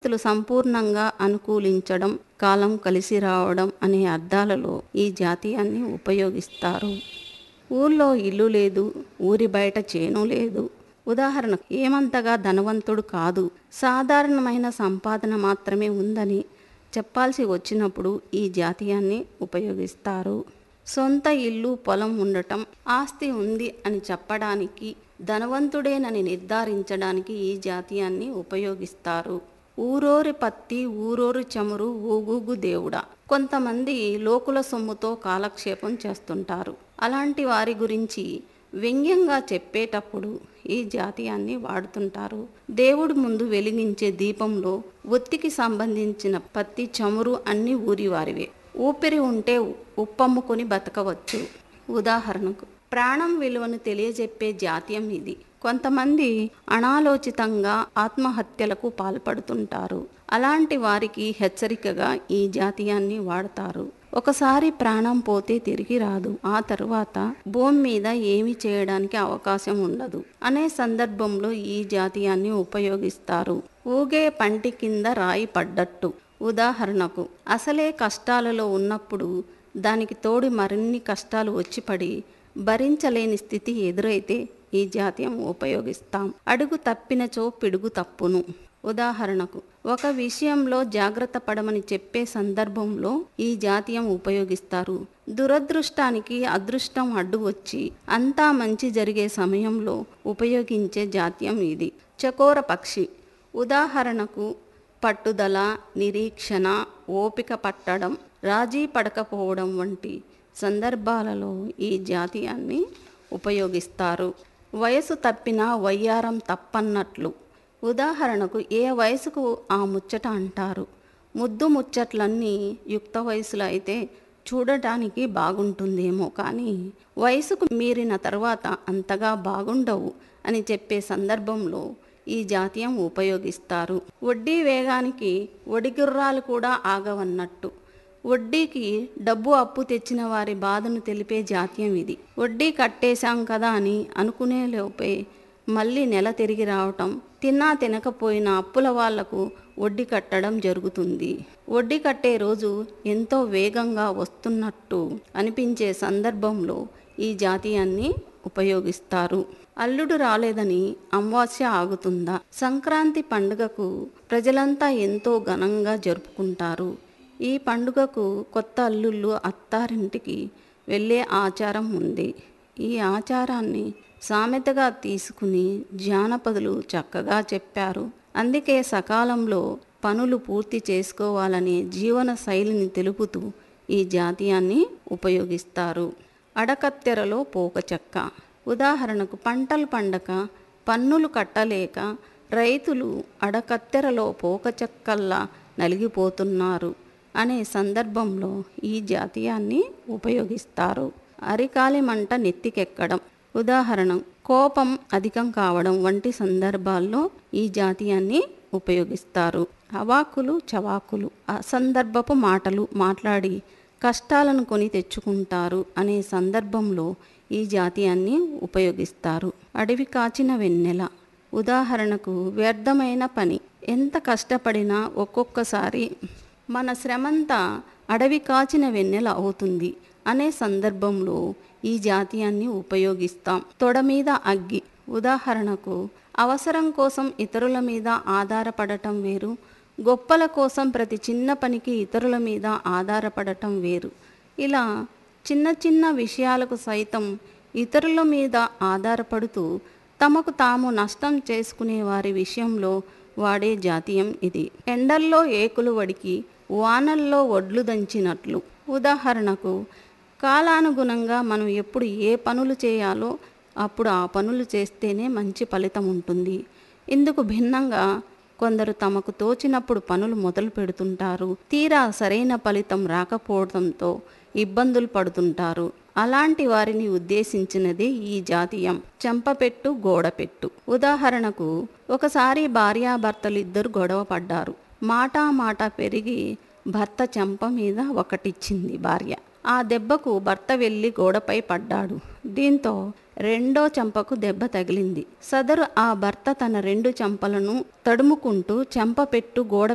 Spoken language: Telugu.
పరిస్థితులు సంపూర్ణంగా అనుకూలించడం కాలం కలిసి రావడం అనే అర్థాలలో ఈ జాతీయాన్ని ఉపయోగిస్తారు ఊళ్ళో ఇల్లు లేదు ఊరి బయట చేను లేదు ఉదాహరణకు ఏమంతగా ధనవంతుడు కాదు సాధారణమైన సంపాదన మాత్రమే ఉందని చెప్పాల్సి వచ్చినప్పుడు ఈ జాతీయాన్ని ఉపయోగిస్తారు సొంత ఇల్లు పొలం ఉండటం ఆస్తి ఉంది అని చెప్పడానికి ధనవంతుడేనని నిర్ధారించడానికి ఈ జాతీయాన్ని ఉపయోగిస్తారు ఊరోరి పత్తి ఊరోరి చమురు ఊగూగు దేవుడా కొంతమంది లోకుల సొమ్ముతో కాలక్షేపం చేస్తుంటారు అలాంటి వారి గురించి వ్యంగ్యంగా చెప్పేటప్పుడు ఈ జాతీయాన్ని వాడుతుంటారు దేవుడి ముందు వెలిగించే దీపంలో ఒత్తికి సంబంధించిన పత్తి చమురు అన్ని ఊరివారివే ఊపిరి ఉంటే ఉప్పమ్ముకొని బతకవచ్చు ఉదాహరణకు ప్రాణం విలువను తెలియజెప్పే జాతీయం ఇది కొంతమంది అనాలోచితంగా ఆత్మహత్యలకు పాల్పడుతుంటారు అలాంటి వారికి హెచ్చరికగా ఈ జాతీయాన్ని వాడతారు ఒకసారి ప్రాణం పోతే తిరిగి రాదు ఆ తరువాత భూమి మీద ఏమి చేయడానికి అవకాశం ఉండదు అనే సందర్భంలో ఈ జాతీయాన్ని ఉపయోగిస్తారు ఊగే పంటి కింద రాయి పడ్డట్టు ఉదాహరణకు అసలే కష్టాలలో ఉన్నప్పుడు దానికి తోడు మరిన్ని కష్టాలు వచ్చి పడి భరించలేని స్థితి ఎదురైతే ఈ జాతీయం ఉపయోగిస్తాం అడుగు తప్పినచో పిడుగు తప్పును ఉదాహరణకు ఒక విషయంలో జాగ్రత్త పడమని చెప్పే సందర్భంలో ఈ జాతీయం ఉపయోగిస్తారు దురదృష్టానికి అదృష్టం అడ్డు వచ్చి అంతా మంచి జరిగే సమయంలో ఉపయోగించే జాతీయం ఇది చకోర పక్షి ఉదాహరణకు పట్టుదల నిరీక్షణ ఓపిక పట్టడం రాజీ పడకపోవడం వంటి సందర్భాలలో ఈ జాతీయాన్ని ఉపయోగిస్తారు వయసు తప్పినా వయ్యారం తప్పన్నట్లు ఉదాహరణకు ఏ వయసుకు ఆ ముచ్చట అంటారు ముద్దు ముచ్చట్లన్నీ యుక్త వయసులో అయితే చూడటానికి బాగుంటుందేమో కానీ వయసుకు మీరిన తర్వాత అంతగా బాగుండవు అని చెప్పే సందర్భంలో ఈ జాతీయం ఉపయోగిస్తారు వడ్డీ వేగానికి ఒడిగుర్రాలు కూడా ఆగవన్నట్టు వడ్డీకి డబ్బు అప్పు తెచ్చిన వారి బాధను తెలిపే జాతీయం ఇది వడ్డీ కట్టేశాం కదా అని అనుకునే లోపే మళ్ళీ నెల తిరిగి రావటం తిన్నా తినకపోయినా అప్పుల వాళ్లకు వడ్డీ కట్టడం జరుగుతుంది వడ్డీ కట్టే రోజు ఎంతో వేగంగా వస్తున్నట్టు అనిపించే సందర్భంలో ఈ జాతీయాన్ని ఉపయోగిస్తారు అల్లుడు రాలేదని అమావాస్య ఆగుతుందా సంక్రాంతి పండుగకు ప్రజలంతా ఎంతో ఘనంగా జరుపుకుంటారు ఈ పండుగకు కొత్త అల్లుళ్ళు అత్తారింటికి వెళ్ళే ఆచారం ఉంది ఈ ఆచారాన్ని సామెతగా తీసుకుని జానపదులు చక్కగా చెప్పారు అందుకే సకాలంలో పనులు పూర్తి చేసుకోవాలనే జీవన శైలిని తెలుపుతూ ఈ జాతీయాన్ని ఉపయోగిస్తారు అడకత్తెరలో పోక చెక్క ఉదాహరణకు పంటలు పండక పన్నులు కట్టలేక రైతులు అడకత్తెరలో పోక చెక్కల్లా నలిగిపోతున్నారు అనే సందర్భంలో ఈ జాతీయాన్ని ఉపయోగిస్తారు అరికాలి మంట నెత్తికెక్కడం ఉదాహరణ కోపం అధికం కావడం వంటి సందర్భాల్లో ఈ జాతీయాన్ని ఉపయోగిస్తారు అవాకులు చవాకులు అసందర్భపు మాటలు మాట్లాడి కష్టాలను కొని తెచ్చుకుంటారు అనే సందర్భంలో ఈ జాతీయాన్ని ఉపయోగిస్తారు అడవి కాచిన వెన్నెల ఉదాహరణకు వ్యర్థమైన పని ఎంత కష్టపడినా ఒక్కొక్కసారి మన శ్రమంతా అడవి కాచిన వెన్నెల అవుతుంది అనే సందర్భంలో ఈ జాతీయాన్ని ఉపయోగిస్తాం తొడ మీద అగ్గి ఉదాహరణకు అవసరం కోసం ఇతరుల మీద ఆధారపడటం వేరు గొప్పల కోసం ప్రతి చిన్న పనికి ఇతరుల మీద ఆధారపడటం వేరు ఇలా చిన్న చిన్న విషయాలకు సైతం ఇతరుల మీద ఆధారపడుతూ తమకు తాము నష్టం చేసుకునే వారి విషయంలో వాడే జాతీయం ఇది ఎండల్లో ఏకులు వడికి వానల్లో ఒడ్లు దంచినట్లు ఉదాహరణకు కాలానుగుణంగా మనం ఎప్పుడు ఏ పనులు చేయాలో అప్పుడు ఆ పనులు చేస్తేనే మంచి ఫలితం ఉంటుంది ఇందుకు భిన్నంగా కొందరు తమకు తోచినప్పుడు పనులు మొదలు పెడుతుంటారు తీరా సరైన ఫలితం రాకపోవడంతో ఇబ్బందులు పడుతుంటారు అలాంటి వారిని ఉద్దేశించినది ఈ జాతీయం చెంపపెట్టు గోడపెట్టు ఉదాహరణకు ఒకసారి భార్యాభర్తలు ఇద్దరు గొడవ పడ్డారు మాటా మాట పెరిగి భర్త చెంప మీద ఒకటిచ్చింది భార్య ఆ దెబ్బకు భర్త వెళ్ళి గోడపై పడ్డాడు దీంతో రెండో చెంపకు దెబ్బ తగిలింది సదరు ఆ భర్త తన రెండు చెంపలను తడుముకుంటూ చెంప పెట్టు గోడ